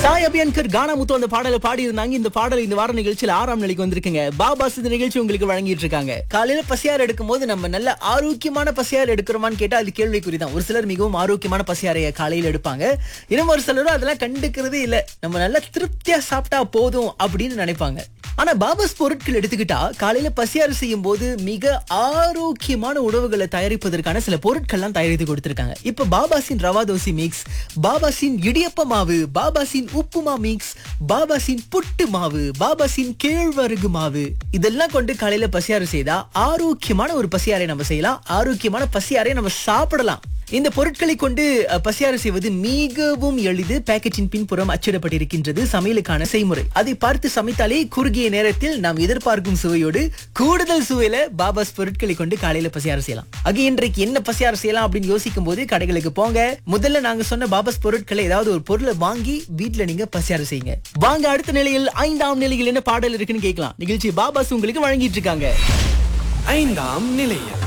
சாய் அபியன்கர் கானா முத்து அந்த பாடலை பாடி இருந்தாங்க இந்த பாடல் இந்த வார நிகழ்ச்சியில் ஆறாம் நிலைக்கு வந்திருக்குங்க பாபாஸ் இந்த நிகழ்ச்சி உங்களுக்கு வழங்கிட்டு இருக்காங்க காலையில பசியார் எடுக்கும் போது நம்ம நல்ல ஆரோக்கியமான பசியார் எடுக்கிறோமான்னு கேட்டா அது கேள்விக்குறி தான் ஒரு சிலர் மிகவும் ஆரோக்கியமான பசியாரைய காலையில எடுப்பாங்க இன்னும் ஒரு சிலரும் அதெல்லாம் கண்டுக்கிறதே இல்ல நம்ம நல்லா திருப்தியா சாப்பிட்டா போதும் அப்படின்னு நினைப்பாங்க ஆனா பாபாஸ் பொருட்கள் எடுத்துக்கிட்டா காலையில பசியாறு செய்யும் போது மிக ஆரோக்கியமான உணவுகளை தயாரிப்பதற்கான சில பொருட்கள்லாம் தயாரித்து கொடுத்திருக்காங்க இப்ப பாபாசின் ரவா தோசை மிக்ஸ் பாபாசின் இடியப்ப மாவு பாபாசின் உப்புமா மிக்ஸ் பாபாசின் புட்டு மாவு பாபாசின் கேழ்வரகு மாவு இதெல்லாம் கொண்டு காலையில பசியாறு செய்தா ஆரோக்கியமான ஒரு பசியாரை நம்ம செய்யலாம் ஆரோக்கியமான பசியாரை நம்ம சாப்பிடலாம் இந்த பொருட்களை கொண்டு அஹ், பசியாறு செய்வது மிகவும் எளிது பேக்கெட்டின் பின்புறம் அச்சிடப்பட்டிருக்கின்றது சமையலுக்கான செய்முறை அதை பார்த்து சமைத்தாலே குறுகிய நேரத்தில் நாம் எதிர்பார்க்கும் சுவையோடு கூடுதல் சுவையில பாபாஸ் பொருட்களை கொண்டு காலையில பசியாறு செய்யலாம் ஆக இன்றைக்கு என்ன பசியாறு செய்யலாம் அப்படின்னு யோசிக்கும் போது கடைகளுக்கு போங்க முதல்ல நாங்க சொன்ன பாபாஸ் பொருட்களை ஏதாவது ஒரு பொருளை வாங்கி வீட்ல நீங்க பசியாறு செய்யுங்க வாங்க அடுத்த நிலையில் ஐந்தாம் நிலையில் என்ன பாடல் இருக்குன்னு கேட்கலாம் நிகழ்ச்சி பாபாஸ் உங்களுக்கு வழங்கிட்டு இருக்காங்க ஐந்தாம் நிலையில்